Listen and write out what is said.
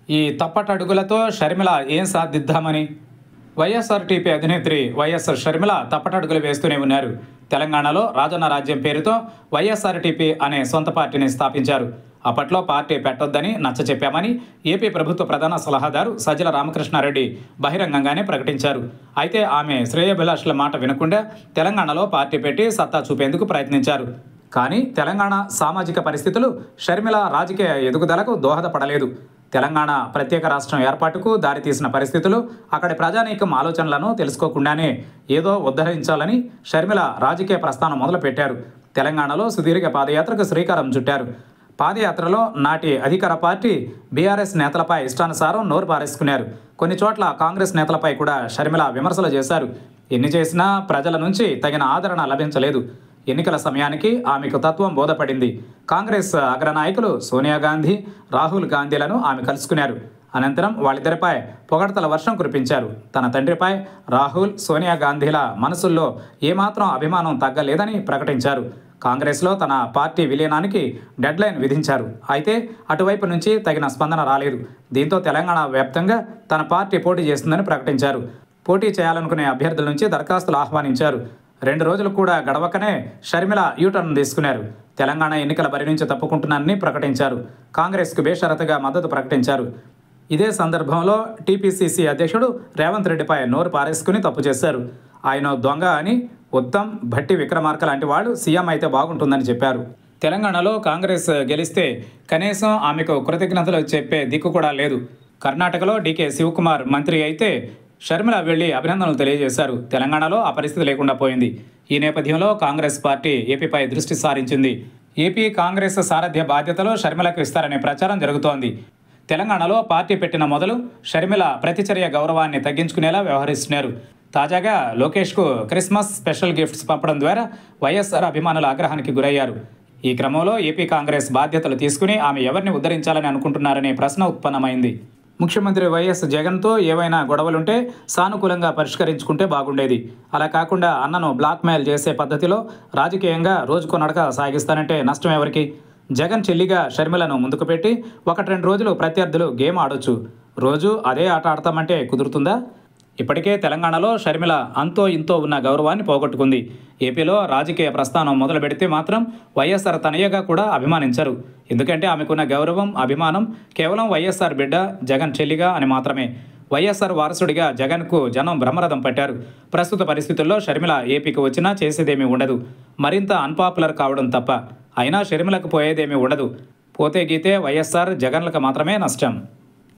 ఈ తప్పటడుగులతో షర్మిల ఏం సాధిద్దామని వైఎస్ఆర్టీపీ అధినేత్రి వైఎస్ఆర్ షర్మిల తప్పటడుగులు వేస్తూనే ఉన్నారు తెలంగాణలో రాజన్న రాజ్యం పేరుతో వైఎస్ఆర్టీపీ అనే సొంత పార్టీని స్థాపించారు అప్పట్లో పార్టీ పెట్టొద్దని నచ్చ చెప్పామని ఏపీ ప్రభుత్వ ప్రధాన సలహాదారు సజ్జల రామకృష్ణారెడ్డి బహిరంగంగానే ప్రకటించారు అయితే ఆమె శ్రేయభిలాషుల మాట వినకుండా తెలంగాణలో పార్టీ పెట్టి సత్తా చూపేందుకు ప్రయత్నించారు కానీ తెలంగాణ సామాజిక పరిస్థితులు షర్మిల రాజకీయ ఎదుగుదలకు దోహదపడలేదు తెలంగాణ ప్రత్యేక రాష్ట్రం ఏర్పాటుకు దారితీసిన పరిస్థితులు అక్కడి ప్రజానీకం ఆలోచనలను తెలుసుకోకుండానే ఏదో ఉద్ధరించాలని షర్మిల రాజకీయ ప్రస్థానం మొదలుపెట్టారు తెలంగాణలో సుదీర్ఘ పాదయాత్రకు శ్రీకారం చుట్టారు పాదయాత్రలో నాటి అధికార పార్టీ బీఆర్ఎస్ నేతలపై ఇష్టానుసారం నోరు పారేసుకున్నారు కొన్ని చోట్ల కాంగ్రెస్ నేతలపై కూడా షర్మిల విమర్శలు చేశారు ఎన్ని చేసినా ప్రజల నుంచి తగిన ఆదరణ లభించలేదు ఎన్నికల సమయానికి ఆమెకు తత్వం బోధపడింది కాంగ్రెస్ అగ్రనాయకులు సోనియా గాంధీ రాహుల్ గాంధీలను ఆమె కలుసుకున్నారు అనంతరం వాళ్ళిద్దరిపై పొగడతల వర్షం కురిపించారు తన తండ్రిపై రాహుల్ సోనియా గాంధీల మనసుల్లో ఏమాత్రం అభిమానం తగ్గలేదని ప్రకటించారు కాంగ్రెస్లో తన పార్టీ విలీనానికి డెడ్లైన్ విధించారు అయితే అటువైపు నుంచి తగిన స్పందన రాలేదు దీంతో తెలంగాణ వ్యాప్తంగా తన పార్టీ పోటీ చేస్తుందని ప్రకటించారు పోటీ చేయాలనుకునే అభ్యర్థుల నుంచి దరఖాస్తులు ఆహ్వానించారు రెండు రోజులు కూడా గడవకనే షర్మిల యూటర్న్ తీసుకున్నారు తెలంగాణ ఎన్నికల బరి నుంచి తప్పుకుంటున్నానని ప్రకటించారు కాంగ్రెస్కు బేషరతుగా మద్దతు ప్రకటించారు ఇదే సందర్భంలో టీపీసీసీ అధ్యక్షుడు రేవంత్ రెడ్డిపై నోరు పారేసుకుని తప్పు చేశారు ఆయన దొంగ అని ఉత్తమ్ భట్టి విక్రమార్క లాంటి వాళ్ళు సీఎం అయితే బాగుంటుందని చెప్పారు తెలంగాణలో కాంగ్రెస్ గెలిస్తే కనీసం ఆమెకు కృతజ్ఞతలు చెప్పే దిక్కు కూడా లేదు కర్ణాటకలో డీకే శివకుమార్ మంత్రి అయితే షర్మిల వెళ్లి అభినందనలు తెలియజేశారు తెలంగాణలో ఆ పరిస్థితి లేకుండా పోయింది ఈ నేపథ్యంలో కాంగ్రెస్ పార్టీ ఏపీపై దృష్టి సారించింది ఏపీ కాంగ్రెస్ సారథ్య బాధ్యతలు షర్మిలకు ఇస్తారనే ప్రచారం జరుగుతోంది తెలంగాణలో పార్టీ పెట్టిన మొదలు షర్మిల ప్రతిచర్య గౌరవాన్ని తగ్గించుకునేలా వ్యవహరిస్తున్నారు తాజాగా లోకేష్కు క్రిస్మస్ స్పెషల్ గిఫ్ట్స్ పంపడం ద్వారా వైఎస్ఆర్ అభిమానుల ఆగ్రహానికి గురయ్యారు ఈ క్రమంలో ఏపీ కాంగ్రెస్ బాధ్యతలు తీసుకుని ఆమె ఎవరిని ఉద్ధరించాలని అనుకుంటున్నారనే ప్రశ్న ఉత్పన్నమైంది ముఖ్యమంత్రి వైఎస్ జగన్తో ఏవైనా గొడవలుంటే సానుకూలంగా పరిష్కరించుకుంటే బాగుండేది అలా కాకుండా అన్నను బ్లాక్మెయిల్ చేసే పద్ధతిలో రాజకీయంగా రోజుకో నడక సాగిస్తానంటే నష్టం ఎవరికి జగన్ చెల్లిగా షర్మిలను ముందుకు పెట్టి ఒకటి రెండు రోజులు ప్రత్యర్థులు గేమ్ ఆడొచ్చు రోజు అదే ఆట ఆడతామంటే కుదురుతుందా ఇప్పటికే తెలంగాణలో షర్మిల అంతో ఇంతో ఉన్న గౌరవాన్ని పోగొట్టుకుంది ఏపీలో రాజకీయ ప్రస్థానం మొదలు పెడితే మాత్రం వైఎస్ఆర్ తనయ్యగా కూడా అభిమానించరు ఎందుకంటే ఆమెకున్న గౌరవం అభిమానం కేవలం వైఎస్ఆర్ బిడ్డ జగన్ చెల్లిగా అని మాత్రమే వైఎస్ఆర్ వారసుడిగా జగన్కు జనం బ్రహ్మరథం పట్టారు ప్రస్తుత పరిస్థితుల్లో షర్మిల ఏపీకి వచ్చినా చేసేదేమీ ఉండదు మరింత అన్పాపులర్ కావడం తప్ప అయినా షర్మిలకు పోయేదేమీ ఉండదు పోతే గీతే వైఎస్ఆర్ జగన్లకు మాత్రమే నష్టం